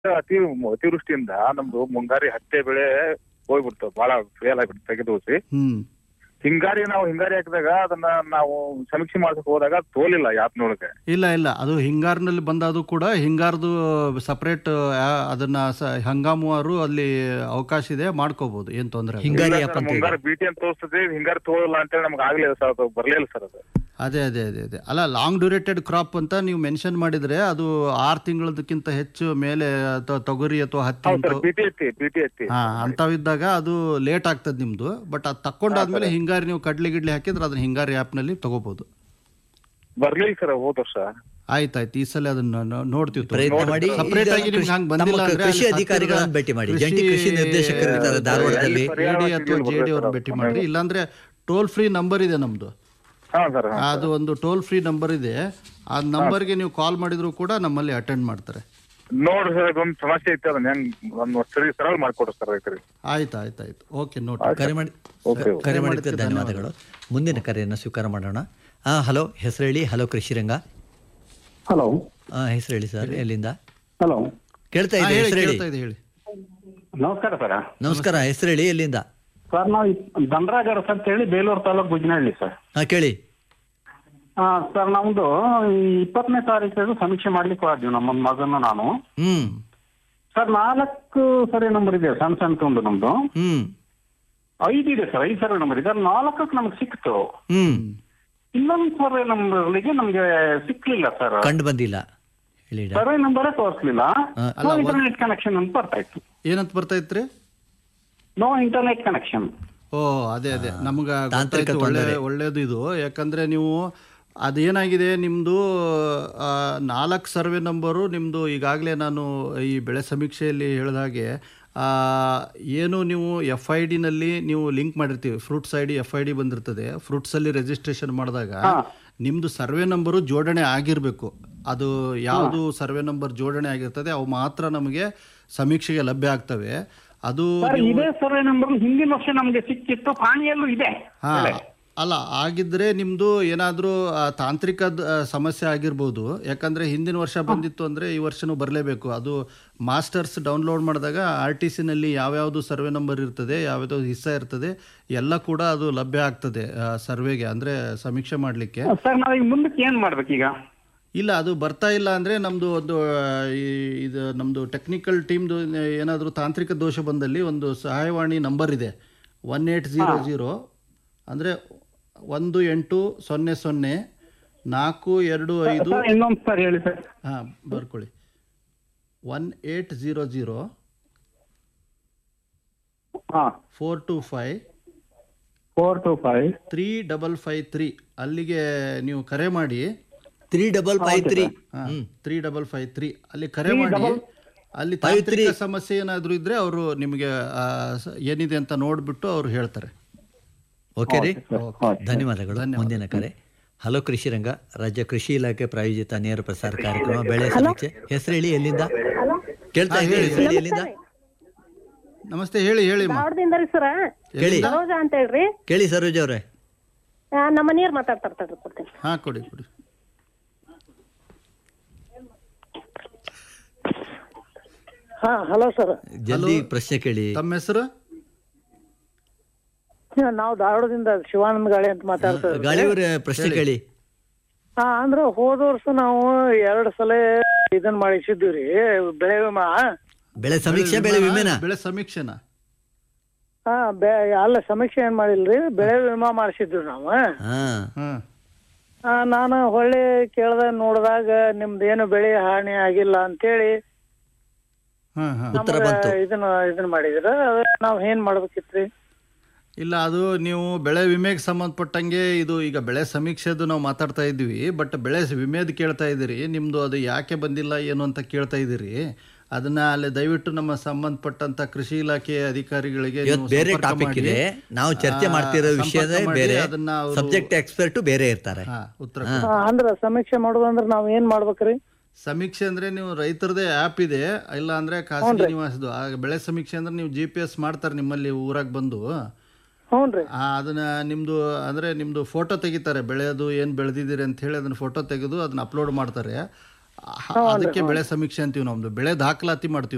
ಅತಿ ಅತಿವೃಷ್ಟಿಯಿಂದ ನಮ್ದು ಮುಂಗಾರಿ ಹತ್ತೆ ಬೆಳೆ ಹೋಗ್ಬಿಡ್ತು ಬಹಳ ಫೇಲ್ ಆಗ್ಬಿಡ್ತು ತೆಗೆದೋಸಿ ಹ್ಮ್ ಹಿಂಗಾರಿ ನಾವು ಹಿಂಗಾರಿ ಹಾಕಿದಾಗ ಅದನ್ನ ನಾವು ಸಮೀಕ್ಷೆ ಮಾಡ್ಸಕ್ ಹೋದಾಗ ತೋಲಿಲ್ಲ ಯಾಪ್ನೊಳಗೆ ಇಲ್ಲ ಇಲ್ಲ ಅದು ಹಿಂಗಾರಿನಲ್ಲಿ ಬಂದಾದು ಕೂಡ ಹಿಂಗಾರದು ಸಪ್ರೇಟ್ ಅದನ್ನ ಸ- ಹಂಗಾಮುವಾರು ಅಲ್ಲಿ ಅವಕಾಶ ಇದೆ ಮಾಡ್ಕೋಬಹುದು ಏನ್ ತೊಂದ್ರೆ ಇಲ್ಲ. ಹಿಂಗಾರಿ ಇಲ್ಲ ಆಪ್ ಸರ್, ಅಂತ ಇದೆ. ಮುಂಗಾರಿ ಬಿಟಿ ಅಂತ ತೋರಿಸ್ತದೆ ಹಿಂಗಾರಿ ತೋಳಲ್ಲ ಅಂತೇಳಿ ನಮ್ಗೆ ಆಗ್ಲಿಲ್ಲ ಸರ್ ಅದು ಬರ್ಲಿಲ್ಲ ಸರ್ ಅದು ಅದೇ ಅದೇ ಅದೇ ಅದೇ ಅಲ್ಲ ಲಾಂಗ್ ಡ್ಯೂರೇಟೆಡ್ ಕ್ರಾಪ್ ಅಂತ ನೀವು ಮೆನ್ಷನ್ ಮಾಡಿದ್ರೆ ಅದು ಆರು ತಿಂಗಳದಕ್ಕಿಂತ ಹೆಚ್ಚು ಮೇಲೆ ಅಥವಾ ತೊಗರಿ ಅಥವಾ ಹತ್ತಿ ಹೌದು ಸರ್ ಉಂಟು ಬಿಟಿ ಎತ್ತಿ ಬಿಟಿ ಎತ್ತಿ ಹಾ ಅಂಥವಿದ್ದಾಗ ಅದು ಲೇಟ್ ಆಗ್ತದೆ ನಿಮ್ದು ಬಟ್ ಅದು ತಕೊಂಡಾದ್ಮೇಲೆ ಹಿಂಗಾರಿ ನೀವು ಕಡ್ಲಿ ಗಿಡ್ಲಿ ಹಾಕಿದ್ರೆ ಅದನ್ನ ಹಿಂಗಾರಿ ಆ್ಯಪ್ನಲ್ಲಿ ತಗೋಬಹುದು ಬರ್ಲಿಲ್ಲ ಸರ್ ಹೋದ ವರ್ಷ ಆಯ್ತಾಯ್ತು ಈ ಸಲ ಅದನ್ನ ನೋ- ನೋಡ್ತೀವಿ ತಗೋ. ಪ್ರಯತ್ನ ಮಾಡಿ Separate ಈಗ ಆಗಿ ನಿಮ್ಗೆ ಕೃಷಿ- ಹಂಗ್ ತಮ್ಮ ಬಂದಿಲ್ಲ ಅಂದ್ರೆ ಕೃಷಿ ಅಲ್ಲಿ ಅಧಿಕಾರಿಗಳನ್ನ ಹತ್ತಿರದ ಭೇಟಿ ಮಾಡಿ ಕೃಷಿ- ಜಂಟಿ ಕೃಷಿ ನಿರ್ದೇಶಕರು ಇದ್ದಾರೆ ಧಾರವಾಡದಲ್ಲಿ ಪರಿಹಾರ AD ಅಥವಾ ಸಿಗ್ಲಿಲ್ಲ ಜೆ ಡಿ ಅವ್ರ ಸರ್ ಭೇಟಿ ಅದು. ಮಾಡ್ರಿ ಇಲ್ಲಾಂದ್ರೆ ಟೋಲ್ ಫ್ರೀ ನಂಬರ್ ಇದೆ ನಮ್ದು ಹಾ ಸರ್ ಅದು ಒಂದು ಟೋಲ್ ಫ್ರೀ ನಂಬರ್ ಇದೆ ಆ ನಂಬರ್ಗೆ ನೀವು ಕಾಲ್ ಮಾಡಿದ್ರು ಕೂಡ ನಮ್ಮಲ್ಲಿ ಅಟೆಂಡ್ ಮಾಡ್ತಾರೆ ನೋಡ್ರಿ ಸರ್ ಅದೊಂದು ಸಮಸ್ಯೆ ಐತೆ ಅದನ್ನ ಹೆಂಗ್ ಒಂದು ಸರಿ ಸರಳ ಮಾಡ್ಕೊಡ್ರಿ ಸರ್ ರೈತರಿಗೆ ಆಯ್ತು ಆಯ್ತು ಆಯ್ತು ಓಕೆ ನೋಟ್ ಕರೆ ಮಾಡಿ ಓಕೆ ಕರೆ ಮಾಡಿದ್ದಕ್ಕೆ ಧನ್ಯವಾದಗಳು ಮುಂದಿನ ಕರೆಯನ್ನು ಸ್ವೀಕಾರ ಮಾಡೋಣ ಹಾ ಹಲೋ ಹೆಸರು ಹೇಳಿ ಹಲೋ ಕೃಷಿರಂಗ ಹಲೋ ಆ, ಹೆಸರು ಹೇಳಿ ಸರ್ ಎಲ್ಲಿಂದ ಹಲೋ ಕೇಳ್ತಾ ಇದೆ ಹೇಳಿ ಹೆಸರು ಹೇಳಿ ಕೇಳ್ತಾ ಇದೆ ಹೇಳಿ ನಮಸ್ಕಾರ ಸರ್ ನಮಸ್ಕಾರ ಹೆಸರು ಹೇಳಿ ಎಲ್ಲಿಂದ ಸರ್ ನಾವು ಧನರಾಜ್ ಅರಸ್ ಅಂತ ಹೇಳಿ ಬೇಲೂರು ತಾಲೂಕು ಗುಜ್ನಹಳ್ಳಿ ಸರ್ ಹಾ ಕೇಳಿ ಆ, ಸರ್ ನಮ್ದು ಈ ಇಪ್ಪತ್ತನೇ ತಾರೀಕು ಸಮೀಕ್ಷೆ ಮಾಡ್ಲಿಕ್ಕೆ ಹೋದ್ವಿ ನಮ್ಮ ಮಗನ ನಾನು ಹ್ಮ್ ಸರ್ ನಾಲ್ಕು ಸರ್ವೆ ನಂಬರ್ ಇದೆ ಸಣ್ಣ ಸಣ್ಣ ತುಂಡು ನಮ್ದು ಹ್ಮ್ ಐದು ಇದೆ ಸರ್ ಐದು ಸರ್ವೆ ನಂಬರ್ ಇದೆ ನಾಲ್ಕಕ್ಕೆ ನಮ್ಗೆ ಸಿಕ್ತು ಹ್ಮ್ ಇನ್ನೊಂದು ಸರ್ವೆ ನಂಬರ್ಗೆ ನಮ್ಗೆ ಸಿಕ್ಲಿಲ್ಲ ಸರ್ ಕಂಡು ಬಂದಿಲ್ಲ ಹೇಳಿ ಡಾ- ಸರ್ವೆ ನಂಬರೇ ತೋರಿಸ್ಲಿಲ್ಲ ಆ, ನೋ ಇಂಟರ್ನೆಟ್ ಕನೆಕ್ಷನ್ ಅಂತ ಬರ್ತಾ ಇತ್ತು ಏನಂತ ಬರ್ತಾ ಇತ್ರಿ ನೋ ಇಂಟರ್ನೆಟ್ ಕನೆಕ್ಷನ್ ಓ ಅದೇ ಅದೇ ನಮ್ಗ ತಾಂತ್ರಿಕ ಗೊತ್ತಾಯ್ತು, ಒಳ್ಳೆ ತೊಂದರೆ. ಒಳ್ಳೇದು ಇದು ಯಾಕಂದ್ರೆ ನೀವು ಅದೇನಾಗಿದೆ ನಿಮ್ದು ಆ, ನಾಲ್ಕು ಸರ್ವೆ ನಂಬರು ನಿಮ್ದು ಈಗಾಗಲೇ ನಾನು ಈ ಬೆಳೆ ಸಮೀಕ್ಷೆಯಲ್ಲಿ ಹೇಳಿದ ಹಾಗೆ ಆ, ಏನು ನೀವು ಎಫ್ ಐ ಡಿನಲ್ಲಿ ನೀವು ಲಿಂಕ್ ಮಾಡಿರ್ತೀವಿ fruits I D F I D ಬಂದಿರ್ತದೆ ಫ್ರೂಟ್ಸಲ್ಲಿ ರಿಜಿಸ್ಟ್ರೇಷನ್ ಮಾಡಿದಾಗ ನಿಮ್ದು ಸರ್ವೆ ನಂಬರು ಜೋಡಣೆ ಆಗಿರಬೇಕು ಅದು ಯಾವುದು ಸರ್ವೆ ನಂಬರ್ ಜೋಡಣೆ ಆಗಿರ್ತದೆ ಅವು ಮಾತ್ರ ನಮಗೆ ಸಮೀಕ್ಷೆಗೆ ಲಭ್ಯ ಆಗ್ತವೆ ಅದು ಸರ್ ನೀವು- ಇದೇ ಸರ್ವೆ ನಂಬರ್ ಹಿಂದಿನ ವರ್ಷ ನಮ್ಗೆ ಸಿಕ್ಕಿತ್ತು ಪಾಣಿಯಲ್ಲೂ ಇದೆ ಹಾ ಅಲ್ಲ ಆಗಿದ್ರೆ ನಿಮ್ದು ಏನಾದ್ರೂ ಆ, ತಾಂತ್ರಿಕ ಆ, ಸಮಸ್ಯೆ ಆಗಿರ್ಬೋದು ಯಾಕಂದ್ರೆ ಹಿಂದಿನ ವರ್ಷ ಬಂದಿತ್ತು ಅಂದ್ರೆ ಈ ವರ್ಷನೂ ಬರಲೇಬೇಕು ಅದು ಮಾಸ್ಟರ್ಸ್ ಡೌನ್ಲೋಡ್ ಮಾಡಿದಾಗ ಆರ್ ಟಿ ಸಿನಲ್ಲಿ ಯಾವ್ಯಾವುದು ಸರ್ವೆ ನಂಬರ್ ಇರ್ತದೆ ಯಾವ್ಯಾವ್ದು ಹಿಸ್ಸ ಇರ್ತದೆ ಎಲ್ಲ ಕೂಡ ಅದು ಲಭ್ಯ ಆಗ್ತದೆ ಆ, ಸರ್ವೆಗೆ ಅಂದ್ರೆ ಸಮೀಕ್ಷೆ ಮಾಡಲಿಕ್ಕೆ ಸರ್ ನಾವೀಗ ಮುಂದಕ್ಕೆ ಏನ್ ಮಾಡ್ಬೇಕೀಗ ಇಲ್ಲ ಅದು ಬರ್ತಾ ಇಲ್ಲ ಅಂದ್ರೆ ನಮ್ದು ಒಂದು ಆ, ಈ ಇದು ನಮ್ದು ಟೆಕ್ನಿಕಲ್ ಟೀಮ್ದು ಏನಾದರೂ ತಾಂತ್ರಿಕ ದೋಷ ಬಂದಲ್ಲಿ ಒಂದು ಸಹಾಯವಾಣಿ ನಂಬರ್ ಇದೆ ಒನ್ ಏಟ್ ಜೀರೋ ಜೀರೋ ಅಂದರೆ ಒಂದು ಎಂಟು ಸೊನ್ನೆ ಸೊನ್ನೆ ನಾಲ್ಕು ಎರಡು ಐದು ಸರ್ ಇನ್ನೊಂದು ಸರ್ ಹೇಳಿ ಸರ್ ಹಾಂ ಬರ್ಕೊಳ್ಳಿ ಒನ್ ಏಟ್ ಜೀರೋ ಜೀರೋ ಹಾ four two five four two five three double five three ಅಲ್ಲಿಗೆ ನೀವು ಕರೆ ಮಾಡಿ three double five three three double five three ಅಲ್ಲಿ ಕರೆ ಮಾಡಿ ಅಲ್ಲಿ ತಾಂತ್ರಿಕ ಸಮಸ್ಯೆ ಏನಾದರೂ ಇದ್ರೆ ಅವರು ನಿಮಗೆ ಆ, ಸ- ಏನಿದೆ ಅಂತ ನೋಡ್ಬಿಟ್ಟು ಅವ್ರು ಹೇಳ್ತಾರೆ ಓಕೆ ರೀ ಧನ್ಯವಾದಗಳು ಮುಂದಿನ ಕರೆ ಹಲೋ ಕೃಷಿರಂಗ ರಾಜ್ಯ ಕೃಷಿ ಇಲಾಖೆ ಪ್ರಾಯೋಜಿತ ನೇರ ಪ್ರಸಾರ ಕಾರ್ಯಕ್ರಮ ಬೆಳೆ ಸಮೀಕ್ಷೆ ಹೆಸರು ಹೇಳಿ ಎಲ್ಲಿಂದ ಕೇಳ್ತಾ ಇದ್ದೀವಿ ಹೆಸರು ಹೇಳಿ ಎಲ್ಲಿಂದ ನಮಸ್ತೆ ಹೇಳಿ ಹೇಳಿ ಅಮ್ಮ. ಧಾರವಾಡದಿಂದ ರೀ ಸರ ಕೇಳಿ ಸರೋಜ ಅಂತ ಹೇಳ್ರಿ ಕೇಳಿ ಸರೋಜ್ ಅವ್ರೆ ಆ, ನಮ್ಮ ಮನೆಯವ್ರು ಮಾತಾಡ್ತಾರೆ ತಡ್ರಿ ಕೊಡ್ತೀನಿ ಹಾ ಕೊಡಿ ಕೊಡಿ ಹಾ ಹಲೋ ಸರ್ ಜಲ್ದಿ ಪ್ರಶ್ನೆ ಕೇಳಿ ತಮ್ಮ ಹೆಸರು ನಾವು ಧಾರವಾಡದಿಂದ ಶಿವಾನಂದ ಗಾಳಿ ಅಂತ ಮಾತಾಡ್ತಾರೆ ಗಾಳಿಯವರ ಪ್ರಶ್ನೆ ಕೇಳಿ ಹಾ ಅಂದ್ರ ಹೋದ ವರ್ಷ ನಾವು ಎರಡ್ ಸಲ ಇದನ್ ಮಾಡಿಸಿದ್ವಿ ರೀ ಬೆಳೆ ವಿಮಾ ಬೆಳೆ ಸಮೀಕ್ಷೆ ಬೆಳೆ ವಿಮೆನ ಬೆಳೆ ಸಮೀಕ್ಷೆನಾ ಹಾ ಬೆ ಅಲ್ಲ ಸಮೀಕ್ಷೆ ಏನ್ ಮಾಡಿಲ್ರಿ ಬೆಳೆ ವಿಮಾ ಮಾಡಿಸಿದ್ವಿ ನಾವು ಹಾ ಹಾ ಆ, ನಾನು ಹೊಳ್ಳಿ ಕೇಳ್ದ ನೋಡಿದಾಗ ನಿಮ್ದೇನು ಬೆಳೆ ಹಾನಿ ಆಗಿಲ್ಲ ಅಂತೇಳಿ ಹಾ ಹಾ ಉತ್ತರ ನಮ್ಗ ಬಂತು ಇದನ್ನ ಇದನ್ನ ಮಾಡಿದ್ರ ಅದ ನಾವ್ ಏನ್ ಮಾಡ್ಬೇಕಿತ್ರಿ ಇಲ್ಲ ಅದು ನೀವು ಬೆಳೆ ವಿಮೆಗೆ ಸಂಬಂಧಪಟ್ಟಂಗೆ ಇದು ಈಗ ಬೆಳೆ ಸಮೀಕ್ಷೆದು ನಾವು ಮಾತಾಡ್ತಾ ಇದ್ವಿ ಬಟ್ ಬೆಳೆ ವಿಮೆದು ಕೇಳ್ತಾ ಇದ್ದೀರಿ ನಿಮ್ದು ಅದು ಯಾಕೆ ಬಂದಿಲ್ಲ ಏನು ಅಂತ ಕೇಳ್ತಾ ಇದ್ದೀರಿ ಅದನ್ನ ಅಲ್ಲಿ ದಯವಿಟ್ಟು ನಮ್ಮ ಸಂಬಂಧಪಟ್ಟಂತ ಕೃಷಿ ಇಲಾಖೆ ಅಧಿಕಾರಿಗಳಿಗೆ ಇವತ್ತು ನೀವು ಬೇರೆ ಸಂಪರ್ಕ ಟಾಪಿಕ್ ಮಾಡಿ. ಇದೆ ನಾವು ಚರ್ಚೆ ಆ, ಮಾಡ್ತಿರೋ ಸಂಪರ್ಕ ವಿಷಯದೇ ಮಾಡಿ ಬೇರೆ ಅದನ್ನ ಅವ್ರು- ಸಬ್ಜೆಕ್ಟ್ ಎಕ್ಸ್ಪರ್ಟ್ ಬೇರೆ ಇರ್ತಾರೆ ಹಾ ಉತ್ತರ ಹಾ. ಆ, ಅಂದ್ರ ಸಮೀಕ್ಷೆ ಮಾಡೋದಂದ್ರ ನಾವ್ ಏನ್ ಮಾಡ್ಬೇಕ್ರಿ ಸಮೀಕ್ಷೆ ಅಂದ್ರೆ ನೀವು ರೈತರದೇ ಆ್ಯಪ್ ಇದೆ ಇಲ್ಲ ಅಂದ್ರೆ ಖಾಸಗಿ ನಿವಾಸದ್ದು ಆ ಬೆಳೆ ಸಮೀಕ್ಷೆ ಅಂದ್ರೆ ನೀವು ಜಿ ಪಿ ಎಸ್ ಮಾಡ್ತಾರೆ ನಿಮ್ಮಲ್ಲಿ ಊರಾಗ ಬಂದು ಹ್ಞೂನ್ರಿ ಆ, ಅದನ್ನ ನಿಮ್ದು ಅಂದ್ರೆ ನಿಮ್ದು ಫೋಟೋ ತೆಗಿತಾರೆ ಬೆಳೆಯೋದು ಏನು ಬೆಳೆದಿದ್ದೀರಿ ಅಂತ ಹೇಳಿ ಅದನ್ನ ಫೋಟೋ ತೆಗೆದು ಅದನ್ನ ಅಪ್ಲೋಡ್ ಮಾಡ್ತಾರೆ ಆ, ಅದಕ್ಕೆ ಬೆಳೆ ಸಮೀಕ್ಷೆ ಅಂತೀವಿ ನಮ್ದು ಬೆಳೆ ದಾಖಲಾತಿ ಮಾಡ್ತೀವಿ